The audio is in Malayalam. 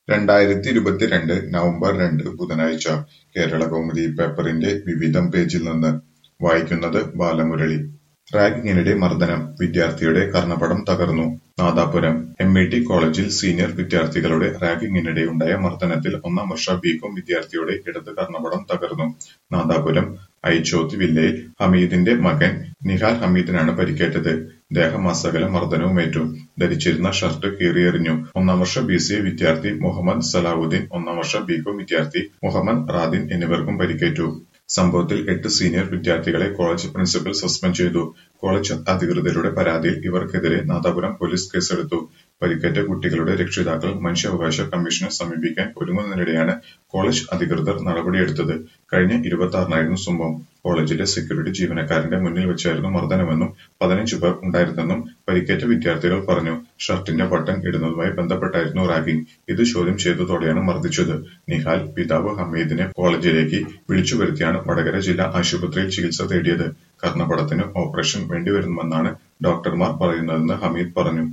രണ്ടായിരത്തി ഇരുപത്തിരണ്ട് നവംബർ രണ്ട് ബുധനാഴ്ച കേരളകൗമുദി പേപ്പറിന്റെ വിവിധം പേജിൽ നിന്ന് വായിക്കുന്നത് ബാലമുരളി റാഗിങ്ങിനിടെ മർദ്ദനം വിദ്യാർത്ഥിയുടെ കർണപടം തകർന്നു നാദാപുരം എം ഇ ടി കോളേജിൽ സീനിയർ വിദ്യാർത്ഥികളുടെ റാഗിങ്ങിനിടെയുണ്ടായ മർദ്ദനത്തിൽ ഒന്നാം വർഷ ബികോം വിദ്യാർത്ഥിയുടെ ഇടത് കർണപടം തകർന്നു നാദാപുരം ഐച്ചോത്ത് വില്ലയിൽ ഹമീദിന്റെ മകൻ നിഹാൽ ഹമീദിനാണ് പരിക്കേറ്റത് ദേഹമാസകലം മർദ്ദനവുമേറ്റു ധരിച്ചിരുന്ന ഷർട്ട് കീറിയെറിഞ്ഞു ഒന്നാം വർഷ ബി സി എ വിദ്യാർത്ഥി മുഹമ്മദ് സലാവുദ്ദീൻ ഒന്നാം വർഷ ബികോം വിദ്യാർത്ഥി മുഹമ്മദ് റാദിൻ എന്നിവർക്കും പരിക്കേറ്റു സംഭവത്തിൽ എട്ട് സീനിയർ വിദ്യാർത്ഥികളെ കോളേജ് പ്രിൻസിപ്പൽ സസ്പെൻഡ് ചെയ്തു കോളേജ് അധികൃതരുടെ പരാതിയിൽ ഇവർക്കെതിരെ നാദാപുരം പോലീസ് കേസെടുത്തു പരിക്കേറ്റ കുട്ടികളുടെ രക്ഷിതാക്കൾ മനുഷ്യാവകാശ കമ്മീഷനെ സമീപിക്കാൻ ഒരുങ്ങുന്നതിനിടെയാണ് കോളേജ് അധികൃതർ നടപടിയെടുത്തത് കഴിഞ്ഞ ഇരുപത്തിയാറിനായിരുന്നു സംഭവം കോളേജിലെ സെക്യൂരിറ്റി ജീവനക്കാരന്റെ മുന്നിൽ വെച്ചായിരുന്നു മർദ്ദനമെന്നും പതിനഞ്ച് പേർ ഉണ്ടായിരുന്നെന്നും പരിക്കേറ്റ വിദ്യാർത്ഥികൾ പറഞ്ഞു ഷർട്ടിന്റെ ബട്ടൺ ഇടുന്നതുമായി ബന്ധപ്പെട്ടായിരുന്നു റാഗിംഗ് ഇത് ചോദ്യം ചെയ്തതോടെയാണ് മർദ്ദിച്ചത് നിഹാൽ പിതാവ് ഹമീദിനെ കോളേജിലേക്ക് വിളിച്ചു വരുത്തിയാണ് വടകര ജില്ലാ ആശുപത്രിയിൽ ചികിത്സ തേടിയത് കർണപടത്തിന് ഓപ്പറേഷൻ വേണ്ടിവരുമെന്നാണ് ഡോക്ടർമാർ പറയുന്നതെന്ന് ഹമീദ് പറഞ്ഞു